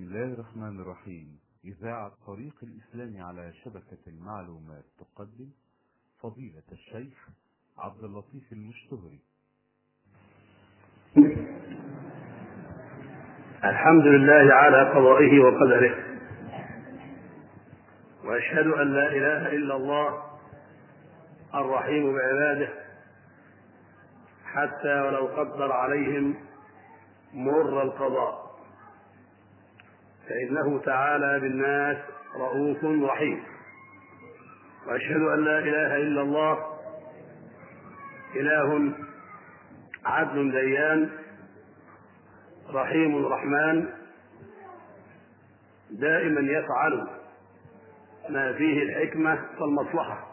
الله الرحمن الرحيم إذاعة طريق الإسلام على شبكة المعلومات تقدم فضيلة الشيخ عبد اللطيف المشتهري الحمد لله على قضائه وقدره واشهد ان لا اله الا الله الرحيم بعباده حتى ولو قدر عليهم مر القضاء فانه تعالى بالناس رؤوف رحيم واشهد ان لا اله الا الله اله عدل ديان رحيم رحمن دائما يفعل ما فيه الحكمة والمصلحة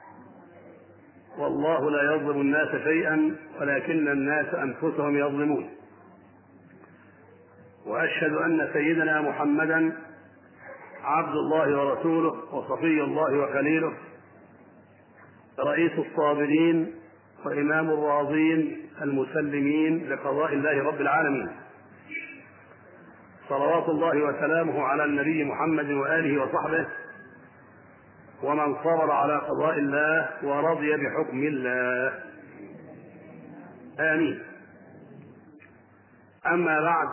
والله لا يظلم الناس شيئا ولكن الناس أنفسهم يظلمون وأشهد أن سيدنا محمدا عبد الله ورسوله وصفي الله وخليله رئيس الصابرين وإمام الراضين المسلمين لقضاء الله رب العالمين صلوات الله وسلامه على النبي محمد واله وصحبه ومن صبر على قضاء الله ورضي بحكم الله امين اما بعد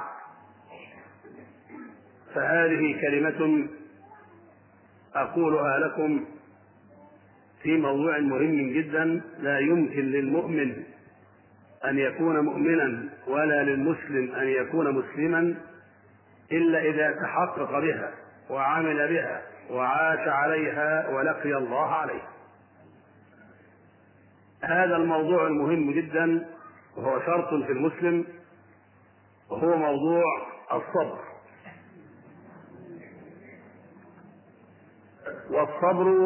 فهذه كلمه اقولها لكم في موضوع مهم جدا لا يمكن للمؤمن ان يكون مؤمنا ولا للمسلم ان يكون مسلما إلا إذا تحقق بها وعمل بها وعاش عليها ولقي الله عليها هذا الموضوع المهم جدا وهو شرط في المسلم وهو موضوع الصبر والصبر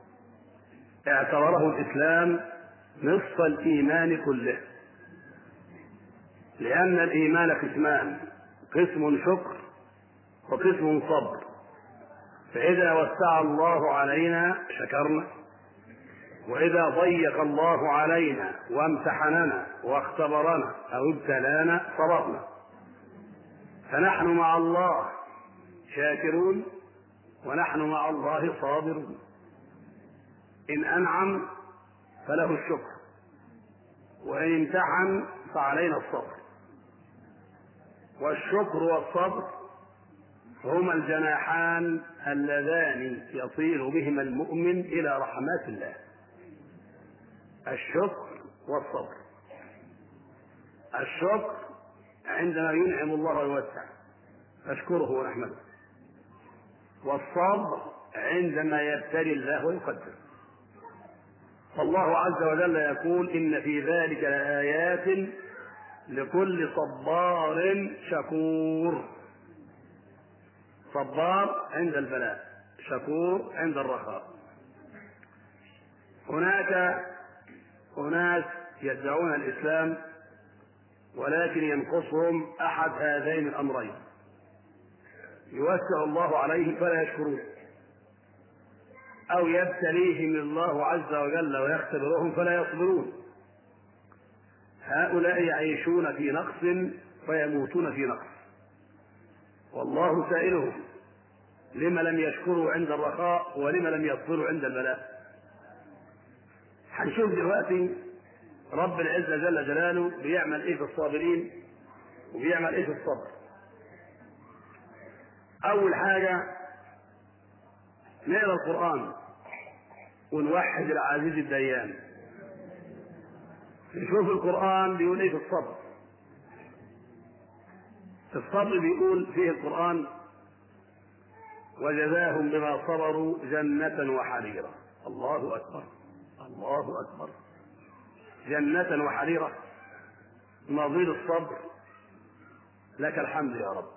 اعتبره الإسلام نصف الإيمان كله لأن الإيمان قسمان قسم شكر وقسم صبر فإذا وسع الله علينا شكرنا وإذا ضيق الله علينا وامتحننا واختبرنا أو ابتلانا صبرنا فنحن مع الله شاكرون ونحن مع الله صابرون إن أنعم فله الشكر وإن امتحن فعلينا الصبر والشكر والصبر هما الجناحان اللذان يطير بهما المؤمن الى رحمات الله الشكر والصبر الشكر عندما ينعم الله ويوسع نشكره ونحمده والصبر عندما يبتلي الله ويقدر فالله عز وجل يقول ان في ذلك لايات لكل صبار شكور صبار عند البلاء شكور عند الرخاء هناك أناس يدعون الإسلام ولكن ينقصهم أحد هذين الأمرين يوسع الله عليهم فلا يشكرون أو يبتليهم الله عز وجل ويختبرهم فلا يصبرون هؤلاء يعيشون في نقص ويموتون في نقص والله سائلهم لم لم يشكروا عند الرخاء ولم لم يصبروا عند البلاء هنشوف دلوقتي رب العزة جل جلاله بيعمل ايه في الصابرين وبيعمل ايه في الصبر اول حاجة نقرا القرآن ونوحد العزيز الديان نشوف القرآن بيقول ايه في الصبر في الصبر بيقول فيه القرآن وجزاهم بما صبروا جنة وحريرا الله أكبر الله أكبر جنة وحريرة نظير الصبر لك الحمد يا رب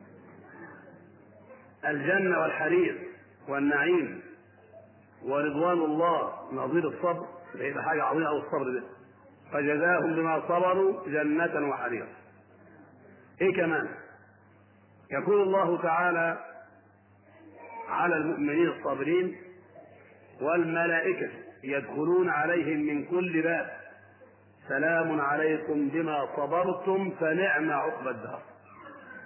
الجنة والحرير والنعيم ورضوان الله نظير الصبر ده حاجة عظيمة أو الصبر ده فجزاهم بما صبروا جنة وحريرا ايه كمان يقول الله تعالى على المؤمنين الصابرين والملائكة يدخلون عليهم من كل باب سلام عليكم بما صبرتم فنعم عقبى الدار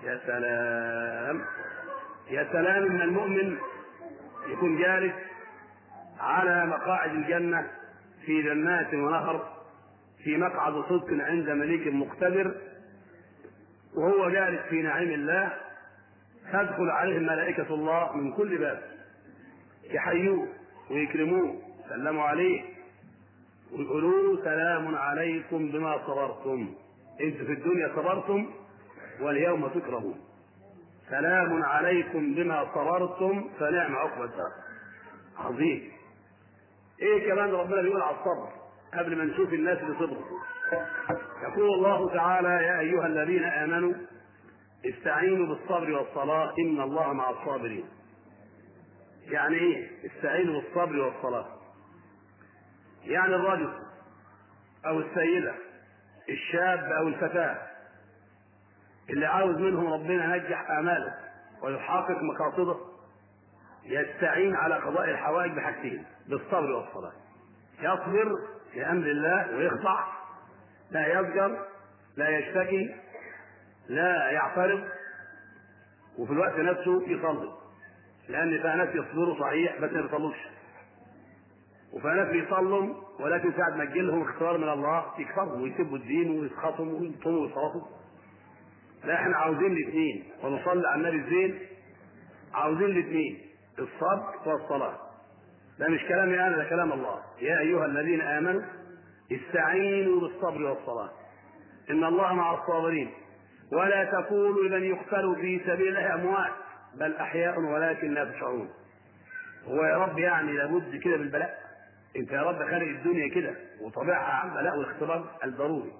يا سلام يا سلام ان المؤمن يكون جالس على مقاعد الجنه في جنات ونهر في مقعد صدق عند مليك مقتدر وهو جالس في نعيم الله تدخل عليه ملائكة الله من كل باب يحيوه ويكرموه يسلموا عليه ويقولوا له سلام عليكم بما صبرتم انتم في الدنيا صبرتم واليوم تكرهون سلام عليكم بما صبرتم فنعم عقبى الدار عظيم ايه كمان ربنا بيقول على الصبر قبل ما نشوف الناس اللي صبروا يقول الله تعالى يا ايها الذين امنوا استعينوا بالصبر والصلاه ان الله مع الصابرين يعني ايه استعينوا بالصبر والصلاه يعني الرجل او السيده الشاب او الفتاه اللي عاوز منهم ربنا ينجح اماله ويحقق مقاصده يستعين على قضاء الحوائج بحاجتين بالصبر والصلاه يصبر لامر الله ويخضع لا يزجر لا يشتكي لا يعترض وفي الوقت نفسه يصلي لان فيها ناس يصبروا صحيح بس ما بيصلوش وفيها ناس بيصلوا ولكن ساعة ما تجيلهم اختبار من الله يكفروا ويسبوا الدين ويسخطوا ويطموا ويصوتوا لا احنا عاوزين الاثنين ونصلي على النبي الزين عاوزين الاثنين الصبر والصلاة ده مش كلامي انا ده كلام الله يا ايها الذين امنوا استعينوا بالصبر والصلاة ان الله مع الصابرين ولا تقولوا لمن يقتل في سبيل الله اموات بل احياء ولكن لا تشعرون هو يا رب يعني لابد كده بالبلاء انت يا رب خارج الدنيا كده وطبيعها على البلاء والاختبار الضروري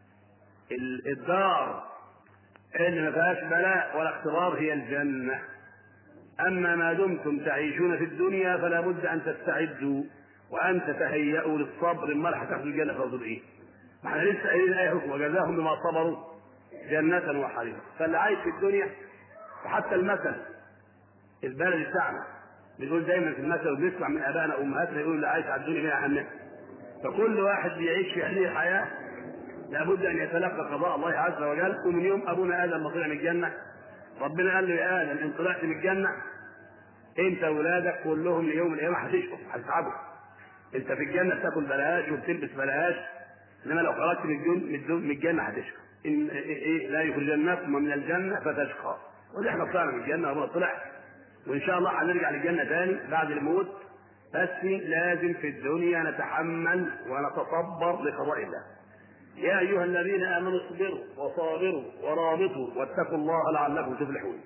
الدار اللي ما فيهاش بلاء ولا اختبار هي الجنه اما ما دمتم تعيشون في الدنيا فلا بد ان تستعدوا وان تتهيأوا للصبر امال هتاخدوا الجنه فوزوا ايه؟ ما احنا لسه قايلين ايه وجزاهم بما صبروا جنة وحريرا فاللي عايش في الدنيا وحتى المثل البلد بتاعنا بنقول دايما في المثل وبنسمع من ابائنا وامهاتنا يقولوا اللي عايش على الدنيا من اهمها فكل واحد بيعيش في هذه الحياه لابد ان يتلقى قضاء الله عز وجل ومن يوم ابونا ادم ما طلع من الجنه ربنا قال له يا ادم ان طلعت من الجنه انت واولادك كلهم ليوم القيامه هتشقوا هتتعبوا انت في الجنه بتاكل بلاش وبتلبس بلاش انما لو خرجت من الجنه من الجنه هتشقى ان إيه لا يخرجنكم من الجنه فتشقى ودي احنا طلعنا من الجنه ابونا طلع وان شاء الله هنرجع للجنه تاني بعد الموت بس لازم في الدنيا نتحمل ونتصبر لقضاء الله يا ايها الذين امنوا اصبروا وصابروا ورابطوا واتقوا الله لعلكم تفلحون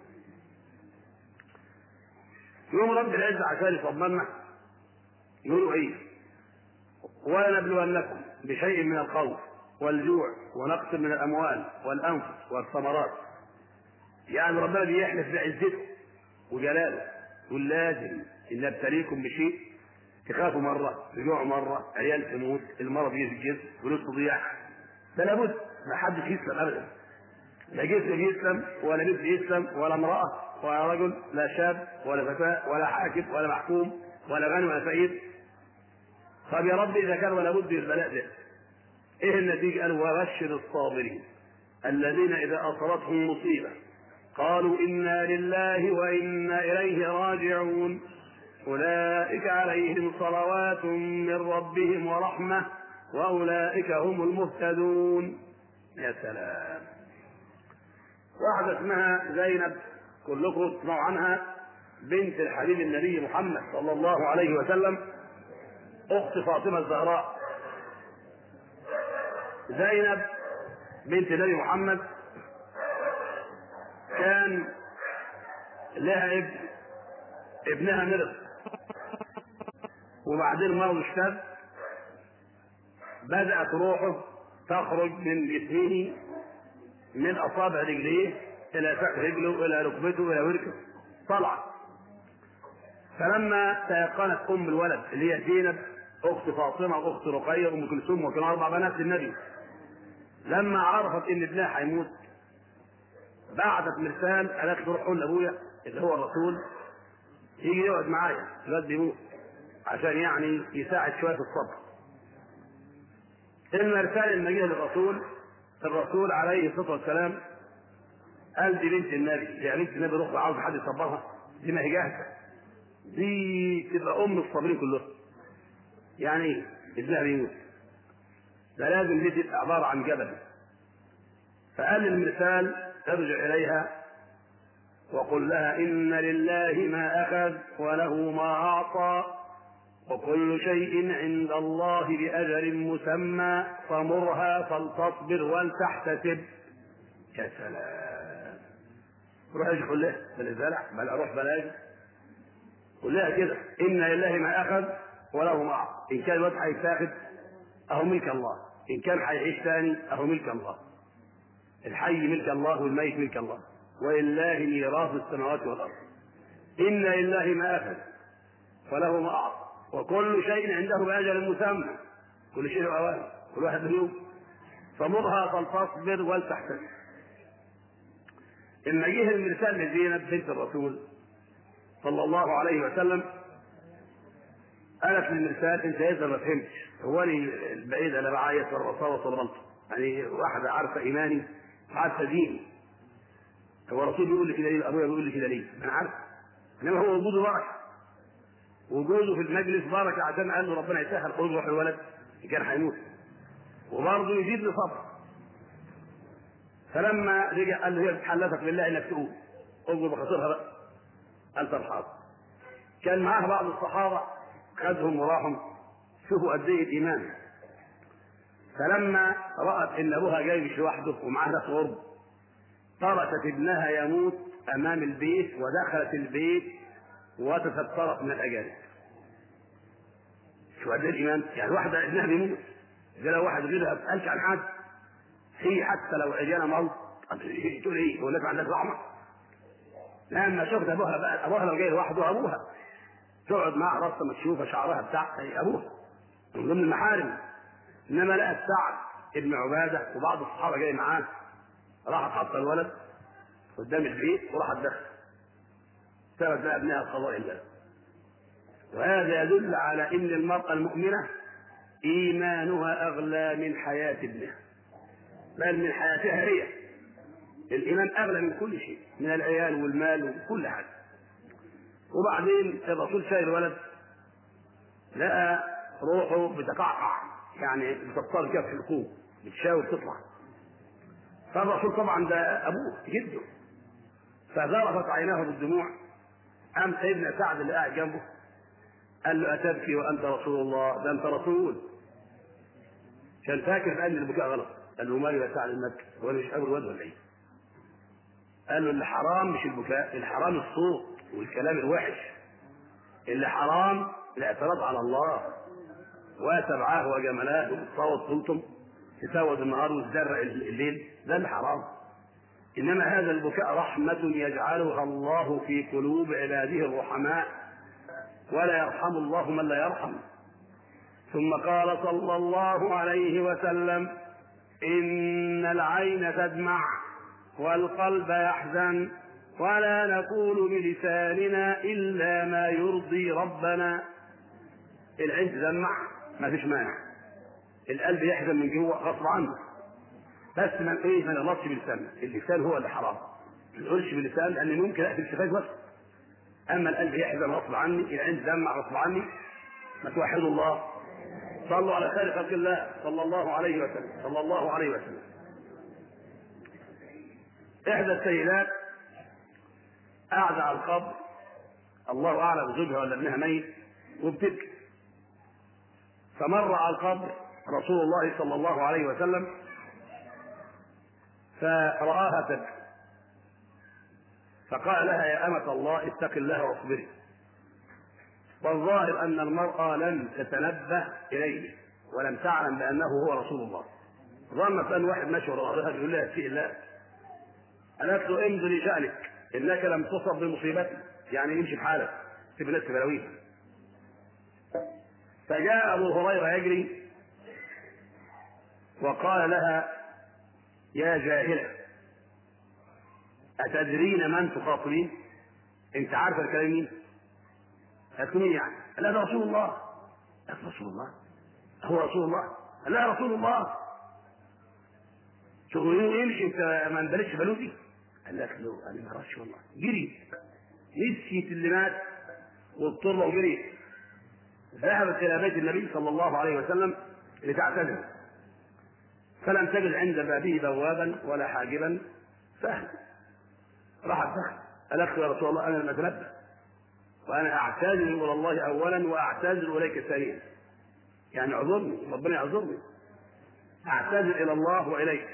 يوم رب العزة عشان يصبرنا يقولوا ايه ولنبلونكم بشيء من الخوف والجوع ونقص من الاموال والانفس والثمرات يعني ربنا بيحلف بعزته وجلاله يقول لازم ان ابتليكم بشيء تخافوا مره تجوعوا مره عيال تموت المرض يجي في الجسم فلوس تضيع ده لابد ما حدش يسلم ابدا لا جسم يسلم ولا بنت يسلم ولا امراه ولا رجل لا شاب ولا فتاه ولا حاكم ولا محكوم ولا غني ولا فقير طب يا رب اذا كان ولا بد من البلاء ده ايه النتيجه قال وبشر الصابرين الذين اذا اصابتهم مصيبه قالوا انا لله وانا اليه راجعون اولئك عليهم صلوات من ربهم ورحمه واولئك هم المهتدون يا سلام واحده اسمها زينب كلكم تسمعوا عنها بنت الحبيب النبي محمد صلى الله عليه وسلم اخت فاطمه الزهراء زينب بنت النبي محمد كان لها ابن ابنها مرض وبعدين مرض اشتد بدأت روحه تخرج من جسمه من أصابع رجليه إلى سقف رجله إلى ركبته إلى وركه طلع فلما تيقنت أم الولد اللي هي زينب أخت فاطمة وأخت رقية وأم كلثوم وكانوا أربع بنات للنبي لما عرفت إن ابنها هيموت بعتت مرسال قالت له روح قول لأبويا اللي هو الرسول يجي يقعد معايا الواد بيموت عشان يعني يساعد شوية في الصبر المرسال المجيء للرسول الرسول عليه الصلاة والسلام قال دي بنت النبي يا بنت النبي روح عاوز حد يصبرها دي ما هي جاهزه دي تبقى ام الصابرين كلهم يعني ايه ابنها بيموت ده لازم دي تبقى عباره عن جبل فقال المثال ارجع اليها وقل لها ان لله ما اخذ وله ما اعطى وكل شيء عند الله باجل مسمى فمرها فلتصبر ولتحتسب يا سلام روح ايش قول لها بل زرع بل اروح بلاش قول لها كده ان لله ما اخذ وله ما اعطى ان كان الواد هيتاخد اهو ملك الله ان كان هيعيش ثاني اهو ملك الله الحي ملك الله والميت ملك الله ولله ميراث السماوات والارض ان لله ما اخذ وله ما اعطى وكل شيء عنده باجل مسمى كل شيء اوان كل واحد اليوم فمرها فلتصبر ولتحتسب لما جه المرسال لزينب بنت الرسول صلى الله عليه وسلم قالت للمرسال انت اذا ما فهمتش هو انا البعيد انا بعيط ولا بصوت ولا بلطم يعني واحده عارفه ايماني عارفه ديني هو الرسول بيقول لي كده ليه ابويا بيقول لي كده ليه انا عارف انما هو وجوده بركه وجوده في المجلس بركه عشان قال له ربنا يسهل خروج روح الولد ان كان هيموت وبرضه يزيد لي صبر فلما رجع قال له هي بتحلفك بالله انك تقوم انظر بخاطرها بقى قال طب حاضر كان معاه بعض الصحابه خدهم وراحوا شوفوا قد ايه الايمان فلما رأت ان ابوها جاي مش لوحده ومعاه ناس غرب تركت ابنها يموت امام البيت ودخلت البيت وتسترت من الاجانب شو قد ايه الايمان يعني واحده ابنها بيموت ده لو واحد غيرها ما بتسالش عن حد هي حتى لو عجاله موت تقول ايه يقول لك عندك رحمه لما شفت ابوها بقى ابوها لو جاي لوحده ابوها تقعد معها راسها مكشوفه شعرها بتاع أي ابوها من ضمن المحارم انما لقت سعد ابن عباده وبعض الصحابه جاي معاه راحت حاطه الولد قدام البيت وراحت دخل سبت بقى ابنها قضاء الله وهذا يدل على ان المراه المؤمنه ايمانها اغلى من حياه ابنها بل من حياتها هي الايمان اغلى من كل شيء من العيال والمال وكل حاجه وبعدين الرسول شايل الولد لقى روحه بتقعقع يعني بتضطر كده في الحكوم بتشاور تطلع فالرسول طبعا ده ابوه جده فذرفت عيناه بالدموع قام سيدنا سعد اللي قاعد جنبه قال له اتبكي وانت رسول الله ده انت رسول كان فاكر بان البكاء غلط قال له مالي يا سعد المكي هو انا مش قابل واد ولا ايه؟ قال له اللي حرام مش البكاء اللي حرام الصوت والكلام الوحش اللي حرام الاعتراض على الله وسبعاه وجملاه وتصوت صوتهم تسود النهار وتزرع الليل ده اللي حرام انما هذا البكاء رحمه يجعلها الله في قلوب عباده الرحماء ولا يرحم الله من لا يرحم ثم قال صلى الله عليه وسلم ان العين تدمع والقلب يحزن ولا نقول بلساننا الا ما يرضي ربنا العين تدمع ما فيش مانع القلب يحزن من جوه غصب عنه بس من ايه ما نغلطش بلساننا اللسان هو اللي حرام ما نقولش باللسان لان ممكن اقفل الشفايف بس اما القلب يحزن غصب عني العين تدمع غصب عني ما توحدوا الله صلوا على خير خلق الله صلى الله عليه وسلم صلى الله عليه وسلم احدى السيدات قاعده على القبر الله اعلم زوجها ولا ابنها ميت وبتبكي فمر على القبر رسول الله صلى الله عليه وسلم فرآها تبكي فقال لها يا أمة الله اتق الله واصبري والظاهر أن المرأة لم تتنبه إليه ولم تعلم بأنه هو رسول الله ظنت أن واحد ماشي وراءها بيقول لها اتقي الله قالت له امضي لشأنك إنك لم تصب بمصيبتي يعني امشي بحالك سيب الناس بلاويها فجاء أبو هريرة يجري وقال لها يا جاهلة أتدرين من تخاطبين؟ أنت عارفة الكلام مين؟ قالت مين يعني؟ قال هذا رسول الله قالت رسول الله هو رسول الله قال لا رسول الله شو يمشي انت ما اندلتش بلوتي قالت له انا ما اعرفش والله جري نسيت اللي مات واضطر وجري ذهبت الى بيت النبي صلى الله عليه وسلم لتعتذر فلم تجد عند بابه بوابا ولا حاجبا سهل راحت دخل قالت يا رسول الله انا لم اتنبه وانا اعتذر الى الله اولا واعتذر اليك ثانيا يعني اعذرني ربنا يعذرني اعتذر الى الله واليك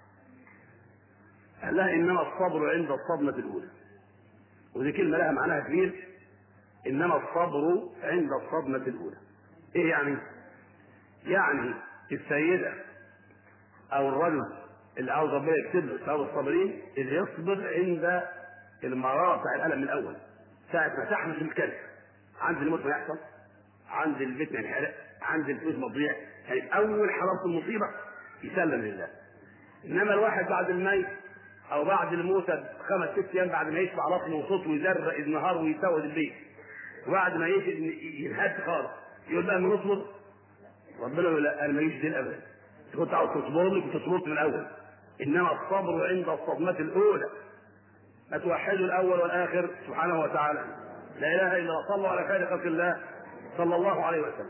قال لها انما الصبر عند الصدمه الاولى ودي كلمه لها معناها كبير انما الصبر عند الصدمه الاولى ايه يعني يعني السيده او الرجل اللي عاوز ربنا يكتب له ثواب الصابرين اللي يصبر عند المراره بتاع الالم الاول ساعه ما تحمس الكلب عند الموت ما يحصل عند البيت ما ينحرق عند الفلوس ما تضيع يعني اول حراره المصيبه يسلم لله انما الواحد بعد الميت او بعد الموت خمس ست ايام بعد ما يشبع بطنه وصوته ويزرق النهار ويسود البيت وبعد ما ينهد خالص يقول بقى نصبر ربنا يقول لا انا ماليش دين ابدا كنت عاوز تصبر لي كنت صبرت من الاول انما الصبر عند الصدمه الاولى ما توحدوا الاول والاخر سبحانه وتعالى لا اله الا الله صلوا على خير خلق الله صلى الله عليه وسلم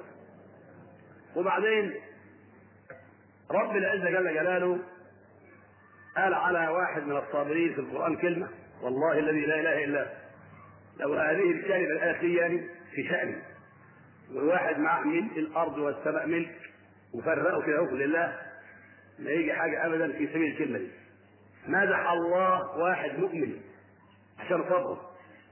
وبعدين رب العزه جل جلاله قال على واحد من الصابرين في القران كلمه والله الذي لا اله الا لو هذه الكلمه الاخيه يعني في شأنه والواحد معاه ملء الارض والسماء ملك وفرقوا كده اهو لله ما يجي حاجه ابدا في سبيل الكلمه دي مدح الله واحد مؤمن عشان صبره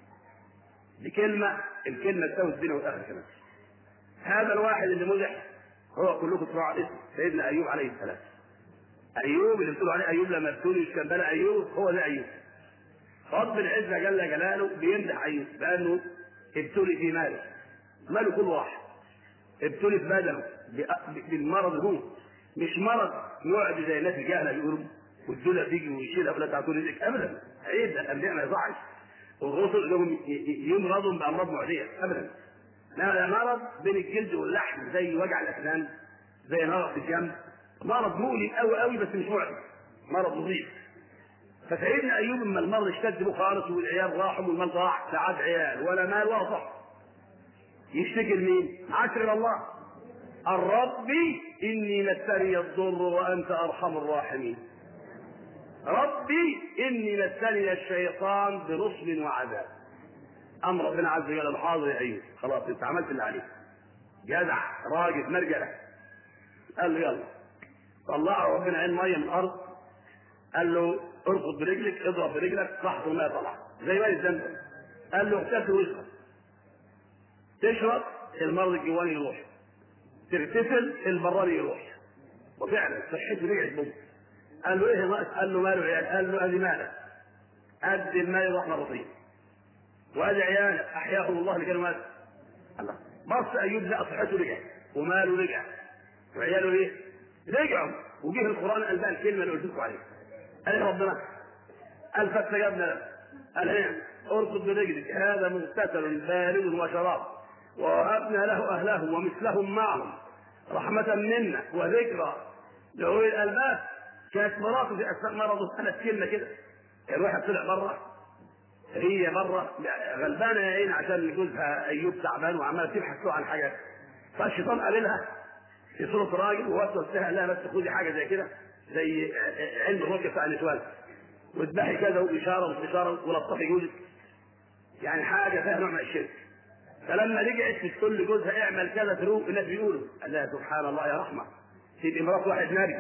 بكلمه الكلمه تساوي الدنيا والاخره كمان هذا الواحد اللي مدح هو كلكم تسمعوا على اسمه سيدنا ايوب عليه السلام ايوب اللي بتقولوا عليه ايوب لما ابتلي كان بنى ايوب هو ده ايوب رب العزه جل جلاله بيمدح ايوب بانه ابتلي في ماله ماله كل واحد ابتلي في بدنه بالمرض هو مش مرض يقعد زي الناس الجهله بيقولوا والدولة تيجي ويشيلها ولا تعطوا رزقك ابدا عيب ده الانبياء ما يصحش والرسل لهم يمرضوا بامراض معديه ابدا لا مرض بين الجلد واللحم زي وجع الاسنان زي مرض في الجنب مرض مؤلم قوي قوي بس مش معدي مرض نظيف فسيدنا ايوب لما المرض اشتد به خالص والعيال راحوا والمال راح لا عاد عيال ولا مال ولا صح يشتكي لمين؟ عشر الى الله الرب اني مسني الضر وانت ارحم الراحمين ربي اني مسني الشيطان بنصب وعذاب امر ربنا عز وجل الحاضر يا ايوب خلاص انت عملت اللي عليك جدع راجل مرجله قال له يلا طلع ربنا عين ميه من الارض قال له ارقد برجلك اضرب برجلك راح الماء طلع زي ما الزمزم قال له اغتسل واشرب تشرب المرض الجواني يروح تغتسل البراني يروح وفعلا صحته رجعت بوم قال له ايه ناقص؟ قال له ماله عيال قال له ادي مالك ادي المال راح مرتين وادي عيالك احياهم الله اللي كانوا مات الله بص ايوب لقى صحته رجعت وماله رجع وعياله ايه؟ رجعوا وجه القران قال بقى الكلمه اللي قلت لكم عليها قال إيه ربنا قال فاستجبنا له قال ايه اركض برجلك هذا مغتسل بارد وشراب ووهبنا له اهله ومثلهم معهم رحمة منا وذكرى لأولي الألباب كانت مراته في أثناء مرضه قالت كلمة كده كان واحد طلع بره هي بره غلبانة يا عيني عشان جوزها أيوب تعبان وعمالة تبحث له عن حاجة فالشيطان قال لها في صورة راجل ووسوس لها قال لها بس خدي حاجة زي كده زي علم الرقية بتاع النسوان واذبحي كذا وإشارة وإشارة ولطفي جوزك يعني حاجة فيها نوع من الشرك فلما رجعت تقول لجوزها اعمل كذا تروق الناس بيقولوا قال لها سبحان الله يا رحمه تبقى مرات واحد نبي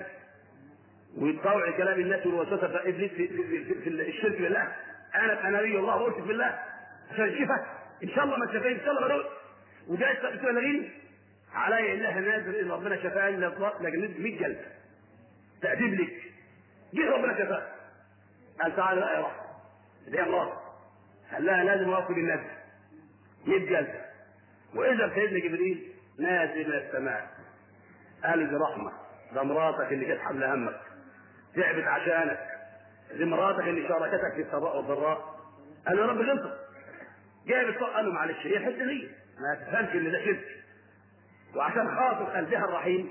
ويطوع كلام الناس والوسوسه فابليس في, في, في, في الشرك بالله انا نبي الله وقلت بالله عشان الشفاء ان شاء الله ما تشفاني ان شاء الله بدوت وجاءت تقول لغيني علي الله نازل ان ربنا شفاني لكن 100 جلد تأديب لك جه ربنا شفاه قال تعالى لا يا رحمه دي الله قال لها لازم اوفي بالنبي 100 جلده واذا سيدنا جبريل نازل من السماء قال دي رحمه ده مراتك اللي كانت حمل همك تعبت عشانك دي مراتك اللي شاركتك في السراء والضراء قال يا رب غلطت جاي بالصوت قال له معلش هي حته دي ما تفهمش ان ده شرك وعشان خاطر قلبها الرحيم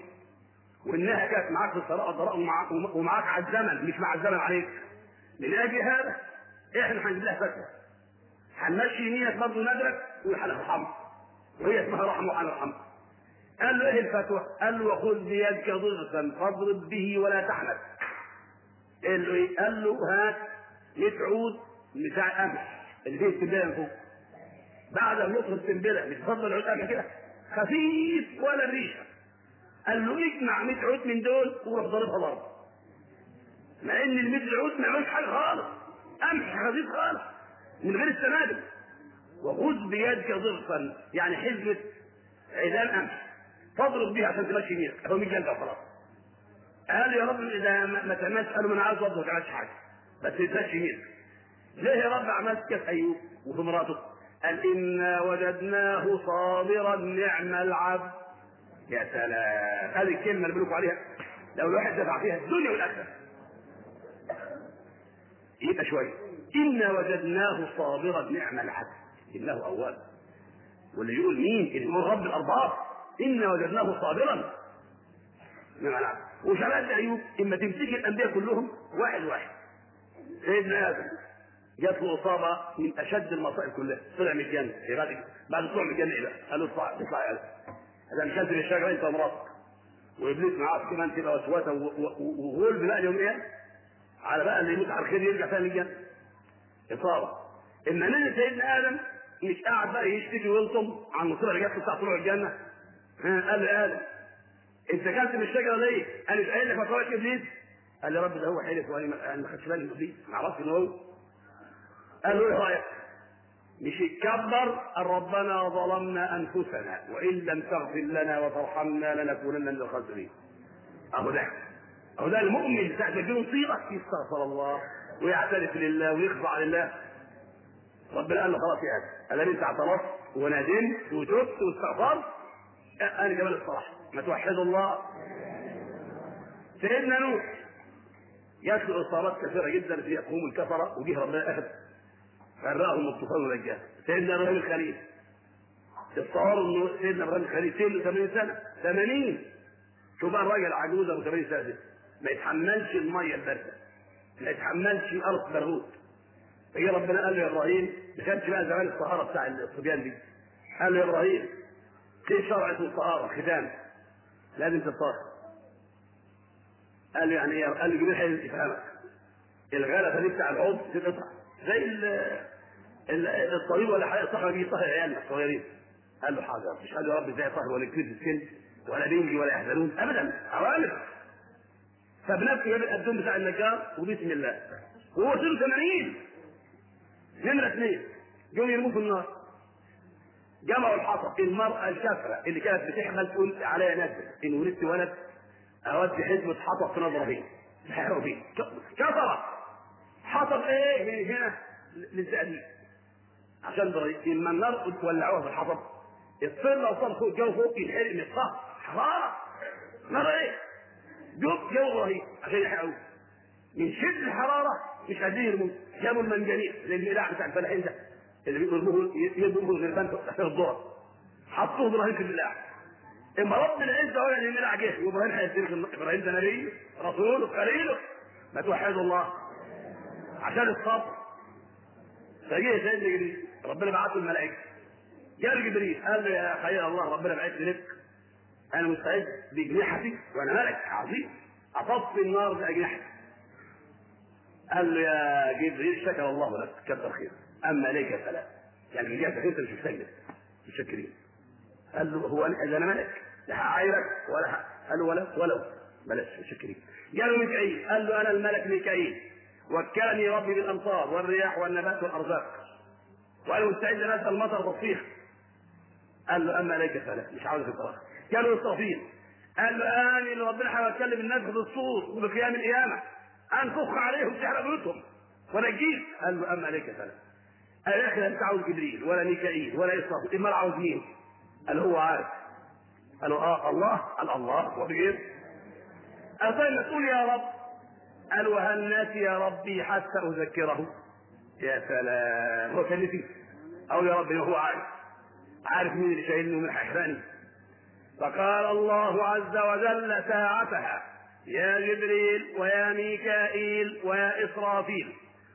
وانها كانت معاك في السراء والضراء ومعاك, ومعاك على الزمن مش مع الزمن عليك من اجل هذا احنا هنجيب لها فتوى هنمشي يمينك برضه ندرك وهنرحمها وهي اسمها رحمه وهنرحمها قال له ايه الفتوى؟ قال له وخذ بيدك ضغطا فاضرب به ولا تحنث قال له ايه؟ قال له هات 100 عود بتاع قمح اللي فيه السنبله من فوق بعد ما يطلب السنبله مش تفضل العود قمح كده خفيف ولا الريشه قال له اجمع 100 عود من دول وروح ضاربها ضرب مع ان ال 100 عود ما يعملوش حاجه خالص قمح خفيف خالص من غير السنابل وخذ بيدك ضغطا يعني حزمه عيدان قمح فاضرب بيها عشان تمشي يمينك هو 100 جلده وخلاص قال يا رب اذا ما ما تعملش قالوا ما انا عايز برضه ما تعملش حاجه بس تمشي يمينك ليه يا رب عملت كده في ايوب وفي مراته قال انا وجدناه صابرا نعم العبد يا سلام هذه الكلمه اللي بقول لكم عليها لو الواحد دفع فيها الدنيا والاخره يبقى شويه انا وجدناه صابرا نعم العبد انه اواب واللي يقول مين اللي يقول رب الارباب انا وجدناه صابرا نعم العبد وشباب ايوب اما تمسك الانبياء كلهم واحد واحد سيدنا ادم جات له اصابه من اشد المصائب كلها طلع من الجنه إيه بعد بعد طلوع من الجنه ايه بقى؟ قال له اطلع اطلع يا ادم اذا مش من الشجره انت ومراتك وابليس معاك كمان تبقى وسوسه وغلب بقى اليوم ايه؟ على بقى اللي يموت على الخير يرجع ثاني الجنه اصابه اما نزل سيدنا ادم مش قاعد بقى يشتكي ويلطم عن المصيبه اللي جات له بتاع طلوع الجنه ها قال له يا ادم انت كلت من الشجره ليه؟ قال مش قايل لك ما طلعش ابليس؟ قال لي رب ده هو حلف وانا ما- أنا ما خدتش بالي من ابليس ما عرفتش ان هو قال له ايه رايك؟ مش يتكبر قال ربنا ظلمنا انفسنا وان لم تغفر لنا وترحمنا لنكونن من الخاسرين. اهو ده اهو ده المؤمن ساعة ما تجيله مصيبة يستغفر الله ويعترف لله ويخضع لله. ربنا قال له خلاص يا ادم ادام انت اعترفت وندمت وتبت واستغفرت انا جبل الصراحة ما توحد الله سيدنا نوح جات له اصابات كثيره جدا في قوم الكفره وجه ربنا اخذ غرقهم الطوفان ونجاه سيدنا ابراهيم الخليل تصوروا انه سيدنا ابراهيم الخليل سنه 80 سنه 80 شوف بقى الراجل عجوز ابو 80 سنه ده ما يتحملش الميه البارده ما يتحملش ارض برود فجي ربنا قال له يا ابراهيم ما كانش بقى زمان الطهاره بتاع الصبيان دي قال له يا ابراهيم في شرع اسمه الطهاره ختان لازم تطهر قال له يعني ايه؟ قال له جميل حلو يفهمك الغلفه دي بتاع العضو تتقطع زي ال ال- الطبيب ولا حاجه صح بيجي يطهر عيالنا الصغيرين قال له حاضر مش قال له يا رب ازاي يطهر ولا كبير في السن ولا بينجي ولا يحزنون ابدا اوامر فبنفسه جاب القدوم بتاع النجار وبسم الله وهو سنه 80 نمره اثنين جم يرموه في النار جمعوا الحطب المرأة الكافرة اللي كانت بتحمل تقول عليها نزل إن ولدت ولد أودي حزمة حطب في نظرة فيه بحيروا فيه كفرة حطب إيه من هنا للزقازيق عشان ضريب لما النار تولعوها في الحطب الطير لو صار فوق الجو فوق ينحرق من الصهر حرارة نار إيه؟ جو جو رهيب عشان يحرقوه من شدة الحرارة مش قادرين يرموه جابوا المنجنيق زي الملاح بتاع الفلاحين ده اللي بيرموه يرموه الغربان تحت الذرة حطوه ابراهيم في الملاح اما رب العزه هو اللي الملاح جه وابراهيم هيصير ابراهيم ده نبي رسول خليله ما توحدوا الله عشان الصبر فجه سيدنا جبريل ربنا بعث الملائكه جاء جبريل قال له يا خليل الله ربنا بعثني لك انا مستعد باجنحتي وانا ملك عظيم اطفي النار باجنحتي قال له يا جبريل شكر الله لك كثر خير اما اليك فلا يعني من جهتك انت مش مستجد متشكرين قال له هو انا اذا انا ملك لا هعايرك ولا ح... قال له ولا ولو بلاش متشكرين قالوا ميكائيل قال له انا الملك ميكائيل وكلني ربي بالامطار والرياح والنبات والارزاق وانا مستعد ان اسال المطر تصفيح قال له اما اليك فلا مش عاوز القرار قالوا التصفيح قال له اني اللي ربنا هيتكلم الناس بالصور وبقيام القيامه انفخ عليهم سحر بيوتهم ونجيك قال له اما عليك فلا قال يا اخي انت عاوز جبريل ولا ميكائيل ولا اسرافيل امال عاوز مين؟ قال هو عارف قال له اه الله قال الله وبغير قال طيب ما تقول يا رب قال وهل ناسي يا ربي حتى اذكره يا سلام هو كان نسي او يا ربي هو عارف عارف مين اللي شايلني ومين هيحرقني فقال الله عز وجل ساعتها يا جبريل ويا ميكائيل ويا إسرافيل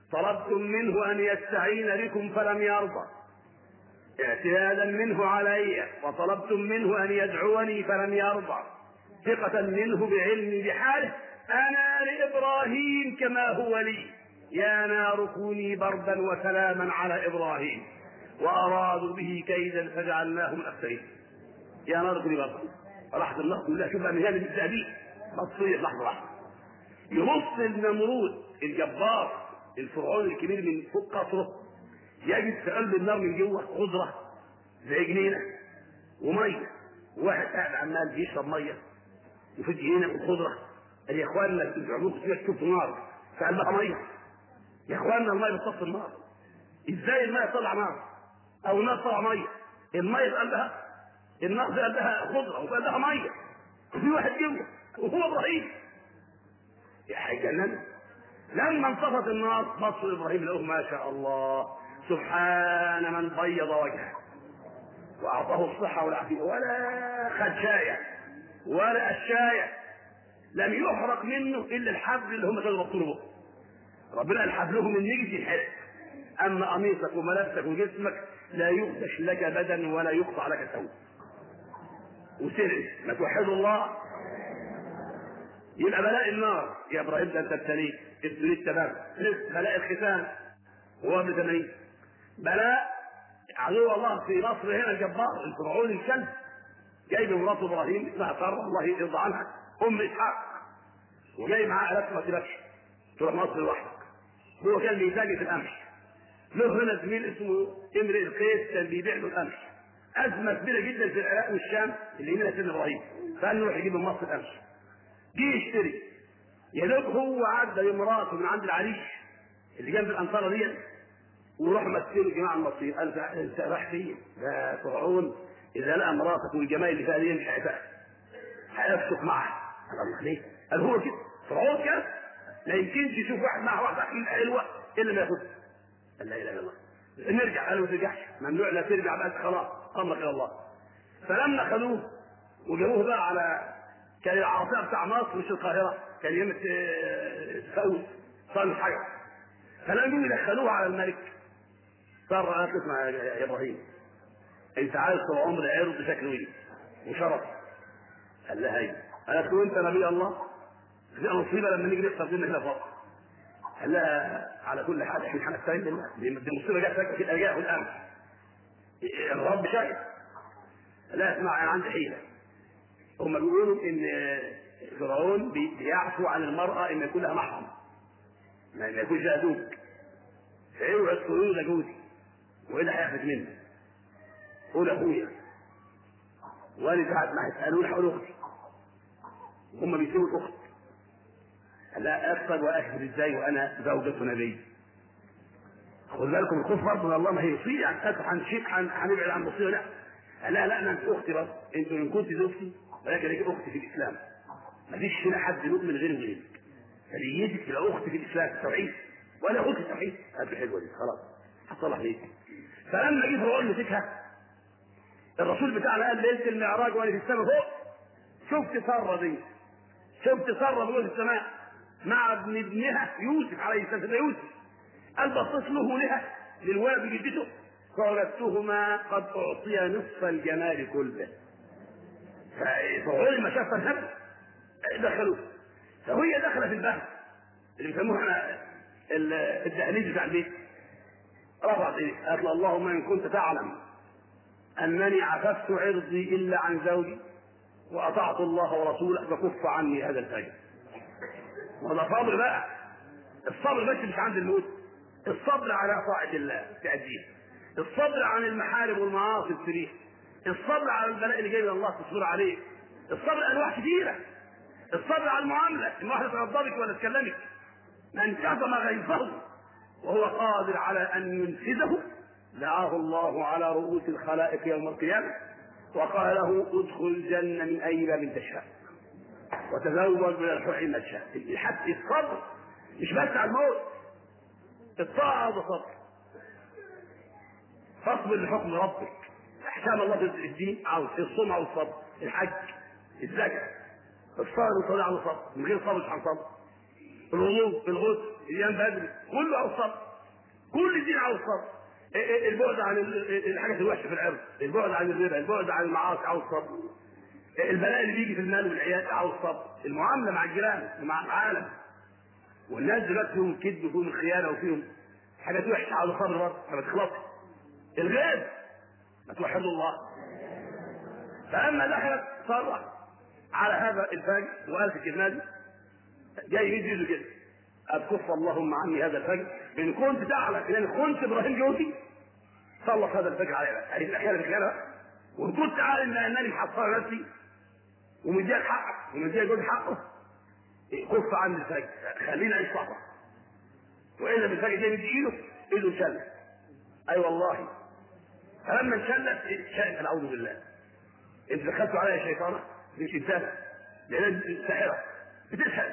طلبتم منه أن يستعين بكم فلم يرضى اعتيادا منه علي وطلبتم منه أن يدعوني فلم يرضى ثقة منه بعلمي بحاله أنا لإبراهيم كما هو لي يا نار كوني بردا وسلاما على إبراهيم وأرادوا به كيدا فجعلناهم أخسرين يا نار كوني بردا لحظة الله كلها شوف بقى من جانب التأديب بصير لحظة لحظة يبص النمرود الجبار الفرعون الكبير من فوق قصره يجد في قلب النار من جوه خضره زي جنينه وميه واحد قاعد عمال بيشرب ميه وفي جنينه وخضره قال يا اخوانا انتوا عمركم كده تشوفوا نار في قلبها ميه يا اخوانا الميه بتصفي النار ازاي الميه تطلع نار او النار تطلع ميه الميه في قلبها النار في قلبها خضره وفي قلبها ميه وفي واحد جوه وهو ابراهيم يا حاجه جنن لما انطفت النار بصوا ابراهيم لقوه ما شاء الله سبحان من بيض وجهه واعطاه الصحه والعافيه ولا خد شايه ولا الشايه لم يحرق منه الا الحبل اللي هم كانوا ربطوا به ربنا قال حبلهم من نجد الحس اما قميصك وملابسك وجسمك لا يخدش لك بدن ولا يقطع لك ثوب وسر ما توحدوا الله يبقى بلاء النار يا ابراهيم ده انت ابتليت ابتليت تمام بلاء الختان هو ابن 80 بلاء عدو الله في مصر هنا الجبار الفرعون الكلب جايب مراته ابراهيم اسمها ساره الله يرضى عنها ام اسحاق وجاي معاه الاف ما تبكش تروح مصر لوحدك هو كان بيتاجر في القمح له هنا زميل اسمه امرئ القيس كان بيبيع له القمح ازمه كبيره جدا في العراق والشام اللي هنا سيدنا ابراهيم فقال يروح يجيب من مصر القمح جه يشتري يا دوب هو عدى لمراته من عند العريش اللي جنب الانصاره دي وراح مثلوا الجماعه المصريين قال انت رايح فين؟ ده فرعون اذا لقى مراتك والجمال اللي فيها دي مش هيفهم هيفسق معها قال الله ليه؟ قال هو كده فرعون كده لا يمكنش يشوف واحد معه واحده حلوه الا ما ياخدها قال لا اله الا الله نرجع قالوا ما ترجعش ممنوع لا ترجع بقى خلاص امرك الى الله فلما خدوه وجابوه بقى على كان العاصمه بتاع مصر مش القاهره كان يوم سعود صار حاجه فلما يدخلوه على الملك صار قالت اسمع يا ابراهيم انت عايز طول عمر عرض شكله ايه وشرف قال لها ايوه قالت له انت نبي الله دي مصيبه لما نيجي نحصل بينا هنا فوق قال لها على كل حال احنا هنستعين بالله دي مصيبه جت فجاه في الارجاء والامن الرب شايف لا اسمع انا عندي حيله هم بيقولوا ان فرعون بيعفو عن المراه ان يكون لها محرم ما يكونش لها زوج فاوعى تقولوا ده جوزي والا هياخد منه قول اخويا وانا ساعه ما هيسالوني هقول اختي هم بيسيبوا الاخت لا اكتب واكتب ازاي وانا زوجة نبي خد بالكم الخوف برضه من الله ما هي مصيبه يعني هنشيك هنبعد عن مصيبه لا لا لا انا انت اختي بس انت ان كنت زوجتي ولكن هيك اختي في الاسلام ما فيش هنا حد يؤمن غير غيرك فنيتك تبقى اختي في الاسلام التوحيد وانا اخوك التوحيد قد حلوه دي خلاص هتصلح ليه فلما جه فرعون مسكها الرسول بتاعنا قال ليله المعراج وانا في السماء فوق شفت سره دي شفت سره فوق السماء مع ابن ابنها يوسف عليه السلام يوسف قال بصيت له لها للواد جدته فوجدتهما قد اعطي نصف الجمال كله ففرعون ما شاف الهم دخلوه فهي دخلت في البحر اللي بيسموه احنا الدهليز بتاع البيت رفعت ايه قالت له اللهم ان كنت تعلم انني عففت عرضي الا عن زوجي واطعت الله ورسوله فكف عني هذا الفجر وده صبر بقى الصبر بس مش عند الموت الصبر على طاعة الله تأديه الصبر عن المحارم والمعاصي السريح الصبر على البلاء اللي جاي من الله تصبر عليه الصبر انواع كثيره الصبر على المعامله ان واحده تغضبك ولا تكلمك من كظم غيظه وهو قادر على ان ينفذه دعاه الله على رؤوس الخلائق يوم القيامه وقال له ادخل الجنه من اي باب تشاء وتزوج من الحور ما تشاء حتى الصبر مش بس على الموت الطاعه ده صبر فاصبر لحكم ربك احكام الله في الدين عاوز الصوم عاوز صبر الحج الزكاه الصبر والصلاه على الصبر من غير صبر مش هنصبر الوضوء الغسل ايام بدري كله عاوز صبر كل دين عاوز صبر إيه إيه البعد عن ال- ال- الحاجات الوحشه في العرض البعد عن الربا البعد عن المعاصي عاوز صبر إيه البلاء اللي بيجي في المال والعيال عاوز صبر المعامله مع الجيران ومع العالم والناس دلوقتي فيهم كذب وفيهم خيانه وفيهم حاجات وحشه عاوز صبر برضه ما بتخلصش الغيب ما توحدوا الله فلما دخلت صرح على هذا الفجر وقالت الكلمه دي جاي يجي يده كده أكف اللهم عني هذا الفجر إن كنت تعلم إن كنت إبراهيم جوزي صلت هذا الفجر على هذه الأخيرة بخيرها وإن كنت عالم بأنني محصر نفسي ومديك حقك ومديك جوز حقه كف عني الفجر خلينا نعيش صحبة وإذا بالفجر ده مدي إيده إيده انشلت أي والله فلما انشلت شاءت أعوذ بالله انت دخلت عليها شيطانة مش انسانة لأن ساحرة بتسحر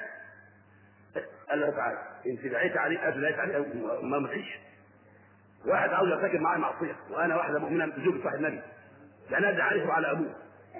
قال له تعالى انت دعيت عليه قال دعيت عليه ما مفيش واحد عاوز يرتكب معايا معصيه وانا واحده مؤمنه زوجة واحد نبي ده انا ادعي عليه وعلى ابوه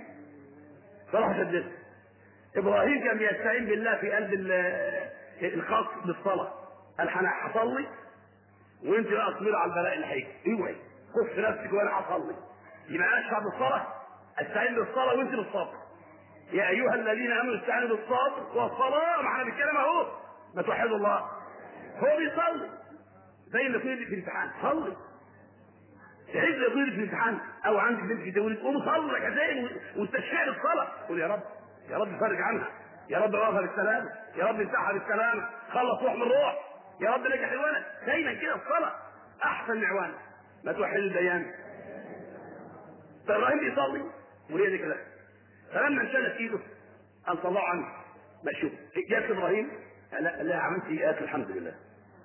صراحه شددت ابراهيم كان بيستعين بالله في قلب ال- الخاص بالصلاه قال انا هصلي وانت بقى اصبري على البلاء اللي هيجي اوعي كف نفسك وانا هصلي يبقى انا اشفع بالصلاه استعين بالصلاه وانت بالصبر يا ايها الذين امنوا استعينوا بالصبر والصلاه معنا بالكلام اهو ما توحدوا الله هو بيصلي زي ما يكون في امتحان صلي تحس يقول في الامتحان او عندك بنت في تولد قوم صلي ركعتين واستشفاء الصلاه قول يا رب يا رب فرج عنها يا رب وقفها بالسلامه يا رب امسحها بالسلامه خلص روح من روح يا رب نجح الولد دايما كده الصلاه احسن معوان ما توحد البيان فابراهيم بيصلي وهي دي كده فلما انشلت ايده قال طلعوا عنه ما شوف جاءت ابراهيم لا لا عملت ايه قالت الحمد لله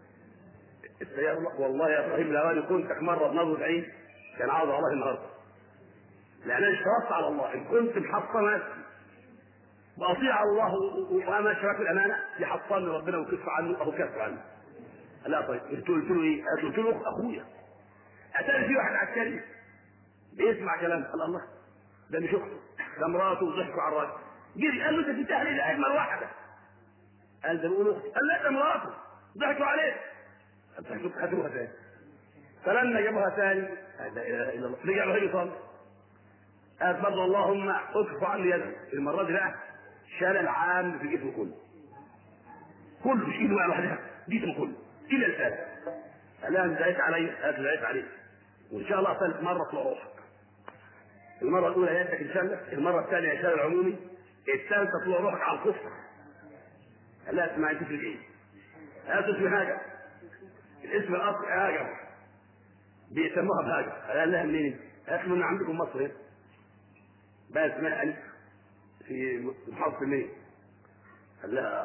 قلت يا الله والله يا ابراهيم لو انا كنتك مره بنظره عين كان عاوز الله النهارده لان انا اشترطت على الله ان كنت محصن نفسي واطيع الله وانا شرك الامانه يحصلني ربنا ويكف عنه او كف عنه لا طيب قلت له قلت له ايه؟ قلت له اخويا اتاري في واحد عسكري بيسمع كلام قال الله ده مش اخته ده مراته وضحكوا على الراجل جري قال له انت في اهلي ده اجمل واحده قال ده بيقول اختي قال لا ده مراته ضحكوا عليه قال خدوها تاني فلما جابوها تاني لا اله الا الله رجع له يصلي قال برضه اللهم اكف عني يده المره دي بقى شال العام في جسمه كله كله مش ايده بقى لوحدها جسمه كله الى الان قال لها انت دعيت علي قالت دعيت عليك وان شاء الله ثالث مره تطلع روحك المره الاولى يدك انشلت المره الثانيه شال العمومي الثالثه طلع روحك على الكفر قال لها اسمعي تفرق ايه؟ قالت اسمي هاجر الاسم الاصلي هاجر بيسموها بهاجر قال لها منين؟ قالت له من عندكم مصر هنا بقى اسمها الف في محافظه المنيا قال لها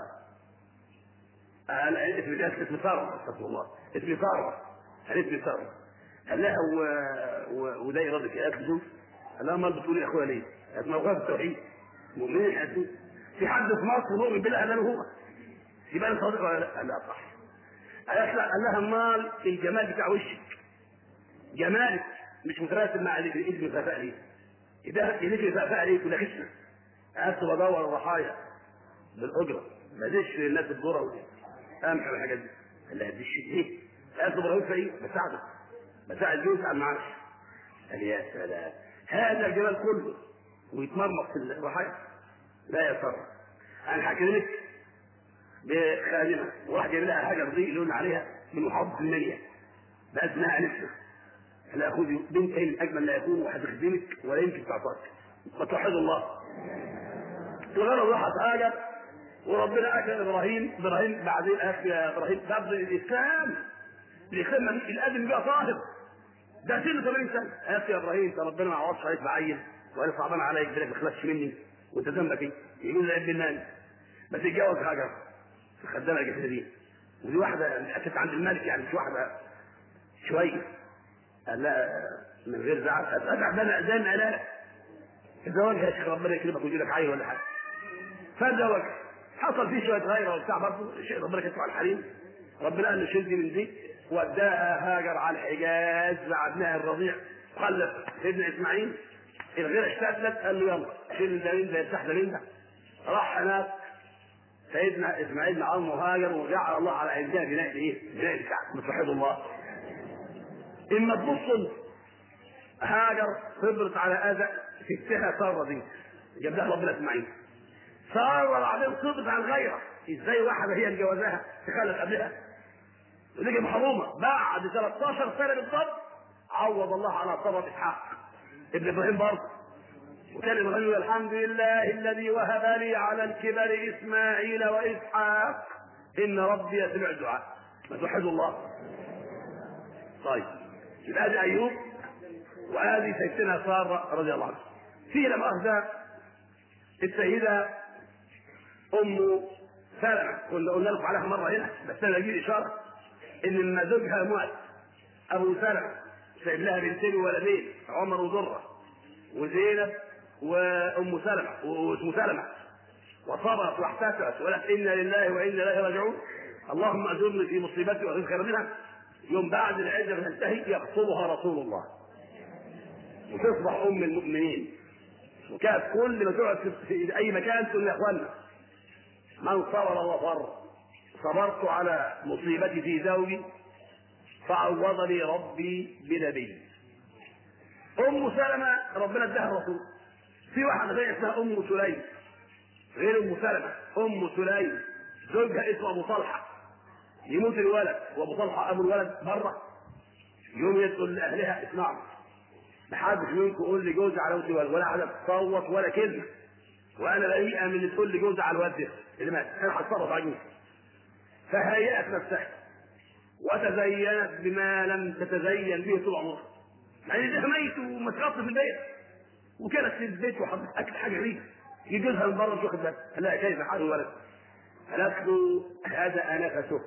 قال اسم ده اسم ثروه استغفر الله اسم ثروه قال اسم ثروه قال لها و... و... وده يرضك قالت له شوف قال لها امال بتقولي يا اخويا ليه؟ قالت ما هو التوحيد مؤمنين قالت له في حد في مصر مؤمن بالله قال له هو يبقى انا صادق ولا لا؟ قال لها صح قالت لا قال لها امال الجمال بتاع وشك جمالك مش متراسم مع اللي في اسم الخفاء ليه اذا اللي في الخفاء ليه ولا خشنه قعدت بدور الرحايا بالاجره ما ديش للناس الذره وامحي والحاجات دي قال لها ديش ايه؟ قالت ابراهيم فايه؟ بساعدك بساعد جوز على المعاش قال يا سلام هذا الجمال كله ويتمرمط في الرحايا لا يا ترى انا هكلمك بخادمه وراح جايب لها حاجه رضي لون عليها من محافظه المنيا بقى اسمها انسه لا خذي بنت من اجمل ما يكون وهتخدمك ولا يمكن تعطاك فتوحد الله الغرض راحت هاجر وربنا اكرم ابراهيم ابراهيم بعدين قال يا ابراهيم بعد الاسلام الاسلام الادم بقى طاهر ده سنه 80 سنه قالت يا ابراهيم انت ربنا ما عوضش عليك بعين وانا صعبان عليك بالك ما تخلصش مني وانت ذنبك ايه؟ يقول لي ابن الناس ما تتجوز هاجر الخدامه الجسديه ودي واحده كانت عند الملك يعني مش واحده شويه قال لا من غير زعل ادع ده انا ده انا لا تزوجها يا شيخ ربنا يكرمك ويجي لك عيل ولا حاجه فزوج حصل فيه شويه غيره وبتاع برضه شيء ربنا كتب على الحريم ربنا قال له شيل دي من دي وداها هاجر على الحجاز مع ابنها الرضيع خلف سيدنا اسماعيل الغير اشتدت قال له يلا شيل ده من ده يفتح ده من ده راح هناك سيدنا اسماعيل بن عمرو هاجر وجعل الله على عندها بناء ايه؟ بناء الكعبه متوحد الله اما تبص هاجر صبرت على اذى ستها ساره دي جاب لها ربنا اسماعيل ساره بعدين صبرت على الغيره ازاي واحده هي اللي جوزها تخلف قبلها ودي محرومه بعد 13 سنه بالضبط عوض الله على صبر اسحاق ابن ابراهيم برضه وكان ابراهيم يقول الحمد لله الذي وهب لي على الكبر اسماعيل واسحاق ان ربي يسمع الدعاء ما توحدوا الله طيب يبقى ادي ايوب وهذه سيدتنا ساره رضي الله عنها في لما اخذ السيده ام سلمه كنا قلنا لكم عليها مره هنا بس انا اجيب اشاره ان لما زوجها مات ابو سلمه سايب لها بنتين وولدين عمر وضره وزينب وام سلمه واسم سلمه وصبرت واحتسبت وقالت انا لله وانا اليه راجعون اللهم اجرني في مصيبتي واخذ خير منها يوم بعد العده تنتهي يخطبها رسول الله وتصبح ام المؤمنين وكانت كل ما تقعد في اي مكان تقول يا اخوانا من صبر وصر صبرت على مصيبتي في زوجي فعوضني ربي بنبي ام سلمه ربنا اداها الرسول في واحده زي اسمها ام سليم غير ام سلمه ام سليم زوجها اسمه ابو طلحه يموت الولد وابو طلحه ابو الولد بره يوم يدخل لاهلها اسمعوا ما حدش منكم يقول لي جوزي على ولد الولد ولا حدا تصوت ولا كلمه وانا بريئه من اللي تقول لي جوزي على الولد ده اللي مات انا هتصرف عجوز فهيأت نفسها وتزينت بما لم تتزين به طول عمرها يعني ده ميت ومتغطى في البيت وكانت في البيت وحضرت اكل حاجه غريبه يجي جوزها من بره مش واخد بالك لا كيف حال الولد قالت له هذا انفته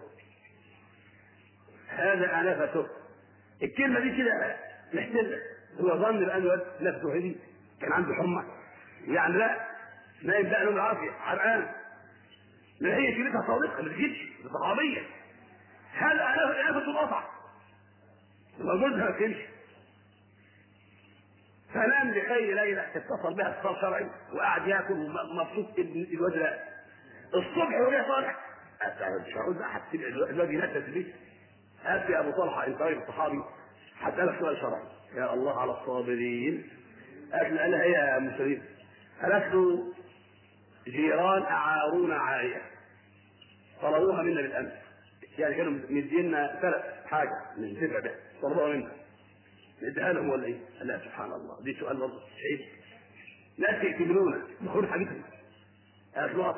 هذا انفته الكلمه دي كده محتله هو ظن بان الولد نفسه هدي كان عنده حمى يعني لا نايم بقى له العافيه حرقان لا هي كلمتها صادقه ما تجيبش صحابيه هذا انفته القطع وجوزها ما تمشي فنام لخير ليلة اتصل بها اتصال شرعي وقعد ياكل مبسوط الواد لا الصبح وهي طالع مش هقول بقى هتسيب الواد ينفس ليه هات يا ابو طلحه انت راجل صحابي هسالك سؤال شرعي يا الله على الصابرين قالت قال لها ايه يا ام سليم قالت له جيران اعارونا عاريه طلبوها منا بالامس يعني كانوا مدينا ثلاث حاجه من دفع ده طلبوها منا نديها لهم ولا ايه؟ لا سبحان الله دي سؤال برضه شيء ناس يعتبرونا بخون حاجتهم اخلاص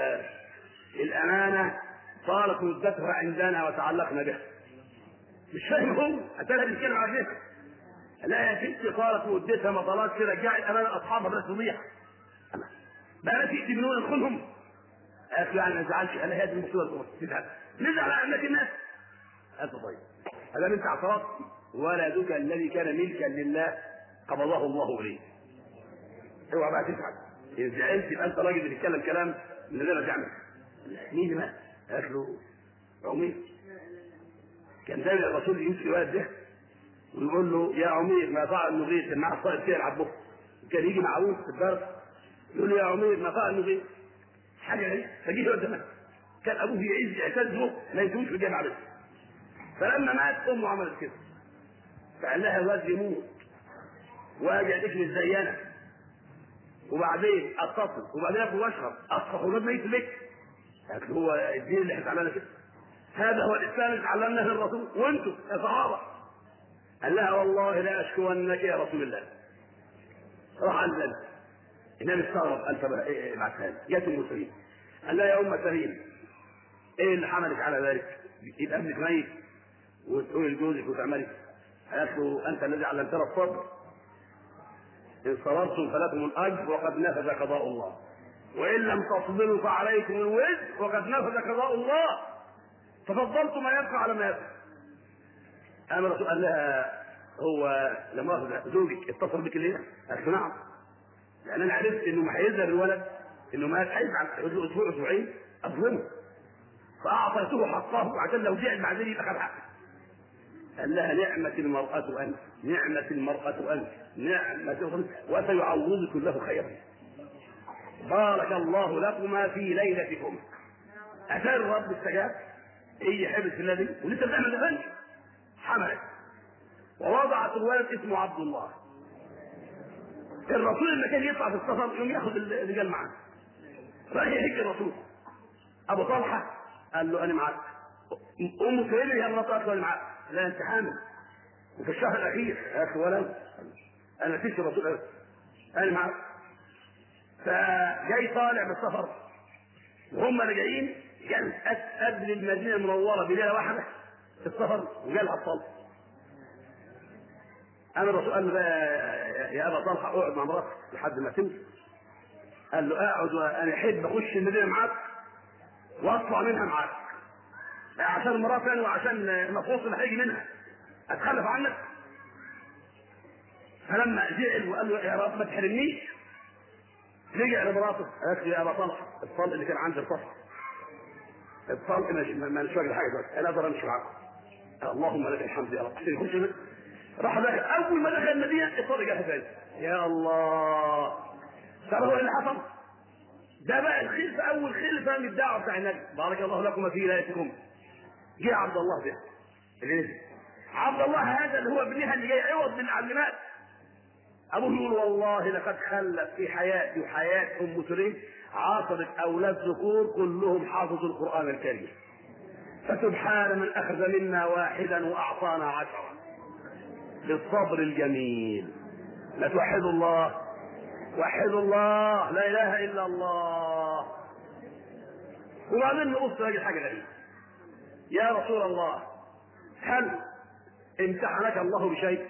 الامانه طالت مدتها عندنا وتعلقنا بها مش فاهم هو اتانا بنتكلم على كده لا يا ستي طالت مدتها ما طالت كده رجعت الامانه اصحابها بلا تضيع بقى ناس يعتبرونا نخونهم قالت له يعني ما تزعلش انا هذه المصيبه تزعل نزعل على املاك الناس قالت طيب هذا انت اعترضت ولدك الذي كان ملكا لله قبضه الله اليه اوعى بقى تزعل ان زعلت يبقى انت راجل بتتكلم كلام من غير ما تعمل مين اللي مات؟ قالت له عمير كان دايما الرسول يمشي الولد ده ويقول له يا عمير ما فعل النغير كان معاه الطائر كده يلعب به كان يجي معروف في الدرس يقول له يا عمير ما فعل النغير حاجه غريبه فجيه الولد ده كان ابوه يعز يعتز به ما ينسوش في الجامعه بس فلما مات امه عملت كده فقال لها الواد يموت واجي اديك مش زينا وبعدين اتصل وبعدين اكل واشرب اصفح والواد ميت لك قالت له هو الدين اللي احنا علمنا كده هذا هو الاسلام اللي علمناه الرسول وانتم يا صحابه قال لها والله لا اشكونك يا رسول الله راح انزل النبي استغرب قال طب ايه ابعتها لي جت المسلمين قال لها يا ام سليم ايه اللي حملك على ذلك؟ يبقى ابنك ميت وتقولي لجوزك وتعملي قالت له انت الذي علمتنا الصبر ان صبرتم فلكم الاجر وقد نفذ قضاء الله وان لم تصبروا فعليكم الوزر وقد نفذ قضاء الله ففضلت ما يبقى على ما يبقى انا الرسول قال لها هو لما اخذ زوجك اتصل بك ليه؟ قالت له نعم لان انا عرفت انه ما هيذهب الولد انه ما هيزعل اسبوع اسبوعين اظلمه فاعطيته حقه عشان لو زعل بعدين يبقى خد حقه قال لها نعمة المرأة أنت نعمة المرأة أنت نعمة وسيعوضك الله خيرا بارك الله لكما في ليلتكم اتاري الرب استجاب ايه حبس النبي ولسه بتعمل لفنش حملت ووضعت الولد اسمه عبد الله الرسول لما كان يطلع في السفر يوم ياخد الرجال معاه راح يهج الرسول ابو طلحه قال له انا معاك ام سهيل يا مرات قالت له انا معاك لا انت حامل وفي الشهر الاخير يا اخي ولد انا نسيت الرسول قال انا معاك فجاي طالع بالسفر وهم راجعين كان قبل المدينه المنوره بليله واحده في السفر وجالها الطلق انا الرسول قال له بقى يا ابا طلحه اقعد مع مراتك لحد ما تمشي قال له اقعد وانا احب اخش المدينه معاك واطلع منها معاك عشان مراتي يعني وعشان المفروض اللي هيجي منها اتخلف عنك فلما زعل وقال له يا رب ما تحرمنيش رجع لمراته قالت له يا ابا طلحه الطلق اللي كان عند الصفحه الطلق ما ما مش واجد حاجه دلوقتي انا اقدر امشي معاكم اللهم لك الحمد يا رب عشان يخش من- راح دخل اول ما دخل المدينه الطلق جه تاني يا الله تعرف ايه اللي حصل؟ ده بقى الخلفه اول خلفه من الدعوه بتاع النبي بارك الله لكم في ولايتكم جه عبد الله ده اللي نزل عبد الله هذا اللي هو ابنها اللي جاي عوض من المعلمات ابوه يقول والله لقد خلت في حياتي وحياه ام سليم عاصرت اولاد ذكور كلهم حافظوا القران الكريم فسبحان من اخذ منا واحدا واعطانا عشرا بالصبر الجميل لا توحدوا الله وحدوا الله لا اله الا الله وبعدين نبص نلاقي حاجه غريبه يا رسول الله هل امتحنك الله بشيء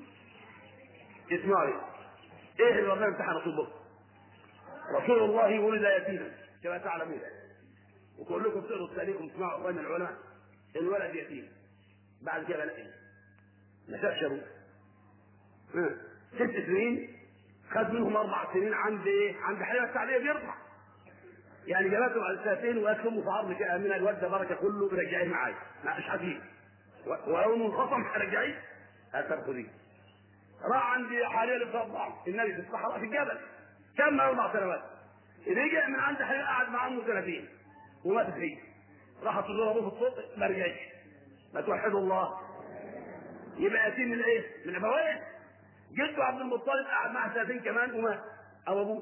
اسمعي ايه اللي ربنا امتحن رسول الله رسول الله ولد يتيما كما تعلمون وكلكم تقروا تاريخكم تسمعوا اخوان العلماء الولد يتيم بعد كده بقى ايه ما شافش ابوه ها. ست سنين خد منهم اربع سنين عند ايه عند حليمه السعديه بيرضع يعني جابته بعد سنتين وقالت امه في عرض كده من الواد ده بركه كله رجعيه معايا لا مش هجيب ولو منخصم هرجعيه هتاخديه راح عند حاليا بترضع النبي في الصحراء في الجبل كم اربع سنوات رجع من عند حاليا قعد مع امه سنتين ومات فيه راح تزور ابوه في الصوت ما رجعش ما توحدوا الله يبقى يتيم من ايه؟ من ابويه جده عبد المطلب قعد معه سنتين كمان ومات او ابوه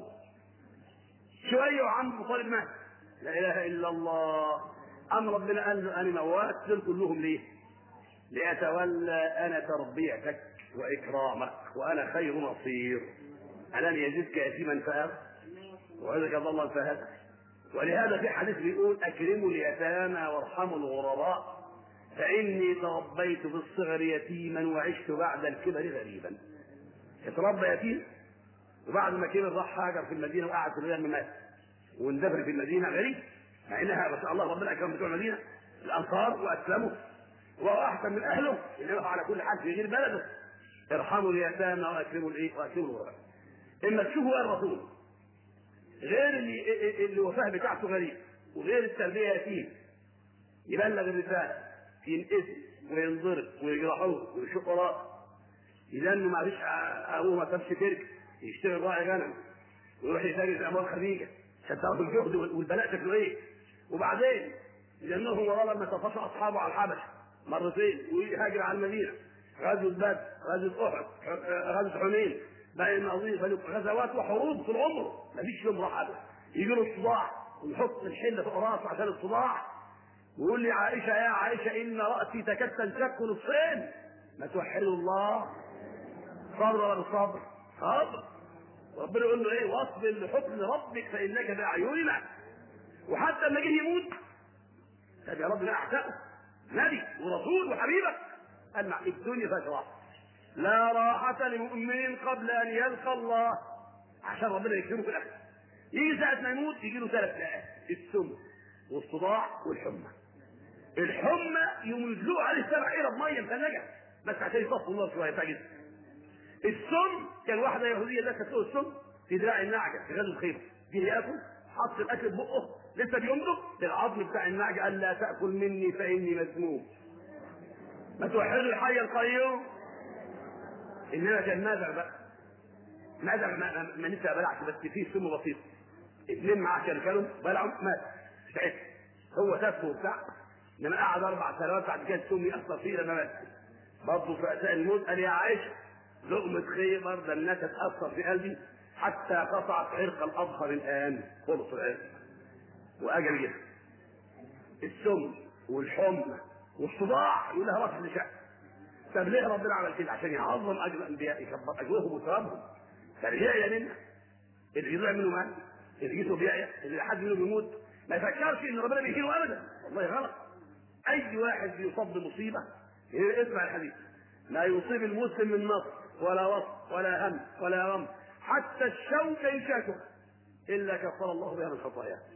شويه وعم المطلب مات لا اله الا الله ام ربنا قال له انا موات دول كلهم ليه؟ لاتولى انا تربيتك واكرامك وانا خير نصير الم يجدك يتيما فاب وعزك الله فهدى ولهذا في حديث بيقول اكرموا اليتامى وارحموا الغرباء فاني تربيت في الصغر يتيما وعشت بعد الكبر غريبا اتربى يتيم وبعد ما كبر راح هاجر في المدينه وقعد في الرياض مات واندفن في المدينه غريب مع انها ما شاء الله ربنا اكرم بتوع المدينه الانصار واسلموا وهو احسن من اهله انما على كل حال في غير بلده ارحموا اليتامى واكرموا الايه واكرموا الغرباء اما تشوفوا بقى الرسول غير اللي اللي وفاه بتاعته غريب وغير التربيه يتيم يبلغ الرساله ينقسم وينضرب ويجرحوه ويشق راسه لانه ما فيش ابوه ما سابش ترك يشتغل راعي غنم ويروح يتاجر في اموال خديجه عشان تعرفوا الجهد والبلاء شكله ايه وبعدين لانه هو لما تفشى اصحابه على الحبشه مرتين ويهاجر على المدينه غزوه بدر غزوه احد غزوه حنين بين نظيفه غزوات وحروب طول عمره ما فيش يوم راح يجي له الصداع ويحط الحله فوق راسه عشان الصداع ويقول لي عائشه يا عائشه ان راسي تكاد تنشق نصفين ما توحدوا الله صبر ولا بالصبر صبر ربنا يقول له ايه واصبر لحكم ربك فانك باعيننا وحتى لما جه يموت طب يا رب لا احسنه نبي ورسول وحبيبك قال مع الدنيا فيها راحه لا راحة لمؤمن قبل أن يلقى الله عشان ربنا يكرمه في الآخرة يجي ساعة ما يموت يجي له ثلاث دقائق السم والصداع والحمى الحمى يوم يدلوه عليه سبع حيرة بمية مثلجة بس عشان يصفوا الله شوية تعجز السم كان واحدة يهودية ده تسوق السم في دراع النعجة في غزوة خيبر جه ياكل حط الاكل في بقه لسه بيمضغ العظم بتاع النعجة قال لا تاكل مني فاني مسموم ما توحدوا الحي القيوم انما كان نازع بقى نازع ما, ما لسه بلعش بس فيه سم بسيط اثنين معاه كانوا كانوا بلعوا مات ساعتها هو تفه وبتاع لما قعد اربع سنوات بعد كده السم ياثر فيه لما مات برضه في اساء الموت قال يا عائشه لقمه خيبر ده الناس تاثر في قلبي حتى قطعت عرق الاظهر الان خلص العرق واجل جه السم والحمى والصداع يقول لها راس لشأن طب ليه ربنا عمل كده عشان يعظم اجر الانبياء يكبر اجرهم وثوابهم فالهي منا اللي يضيع منه مال اللي جسمه بيعيا اللي حد منه بيموت ما يفكرش ان ربنا بيهينه ابدا والله غلط اي واحد بيصاب بمصيبه اسمع الحديث لا يصيب المسلم من نصر ولا وصف ولا هم ولا غم حتى الشوكه يشاكه الا كفر الله بها من خطاياه